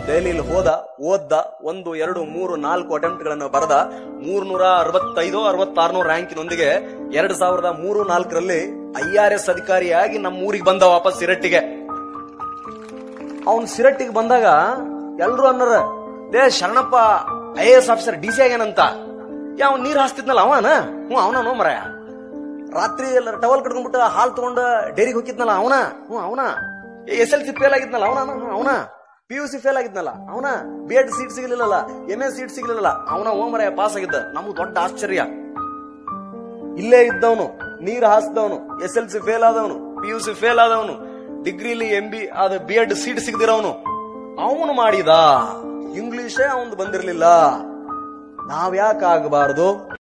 ದೆಹಲಿಯಲ್ಲಿ ಹೋದ ಓದ್ದ ಒಂದು ಎರಡು ಮೂರು ನಾಲ್ಕು ಅಟೆಂಪ್ಟ್ ಗಳನ್ನು ಬರೆದ ಮೂರ್ನೂರ ಅರವತ್ತೈದು ಅರವತ್ತಾರ್ನೂರ ರ್ಯಾಂಕಿನೊಂದಿಗೆ ಎರಡ್ ಸಾವಿರದ ಮೂರು ನಾಲ್ಕರಲ್ಲಿ ಐ ಆರ್ ಎಸ್ ಅಧಿಕಾರಿಯಾಗಿ ನಮ್ಮ ಊರಿಗೆ ಬಂದ ವಾಪಸ್ ಸಿರಟ್ಟಿಗೆ ಅವನ್ ಸಿರಟ್ಟಿಗೆ ಬಂದಾಗ ಎಲ್ರು ಅನ್ನರ ಲೇ Sharanappa I A S officer D C ಆಗ್ಯಾನಂತ ಯಾವ ನೀರ್ ಹಾಸ್ತಿದ್ನಲ್ಲ ಅವನ ಹ್ಞೂ ಅವನ ಮರ ರಾತ್ರಿ ಎಲ್ಲ ಟವಲ್ ಕಟ್ಕೊಂಡ್ಬಿಟ್ಟು ಹಾಲ್ ತಗೊಂಡ ಡೈರಿಗೆ ಹೋಗಿದ್ನಲ್ಲ ಅವನ ಹ್ಞೂ ಅವನ ಎಸ್ ಎಲ್ ಸಿ ಫೇಲ್ ಆಗಿದ್ನಲ್ಲ ಅವನ ಅವನ ಪಿ ಯು ಸಿ ಫೇಲ್ ಆಗಿದ್ನಲ್ಲ ಅವನ ಬಿ ಎಡ್ ಸೀಟ್ ಸಿಗ್ಲಿಲ್ಲಲ್ಲ ಎಂ ಎಸ್ ಸೀಟ್ ಸಿಗ್ಲಿಲ್ಲ ಅವನ ಓಮರ ಪಾಸ್ ಆಗಿದ್ದ ನಮ್ಗೆ ದೊಡ್ಡ ಆಶ್ಚರ್ಯ ಇಲ್ಲೇ ಇದ್ದವನು ನೀರ್ ಹಾಸ್ದವನು ಎಸ್ ಎಲ್ ಸಿ ಫೇಲ್ ಆದವನು ಪಿ ಯು ಸಿ ಫೇಲ್ ಆದವನು ಡಿಗ್ರಿಲಿ ಎಂ ಬಿ ಅದ ಬಿ ಎಡ್ ಸೀಟ್ ಸಿಗದಿರೋನು ಅವನು ಮಾಡಿದ ಇಂಗ್ಲಿಷೇ ಅವನು ಬಂದಿರಲಿಲ್ಲ ನಾವ್ಯಾಕೆ ಆಗಬಾರದು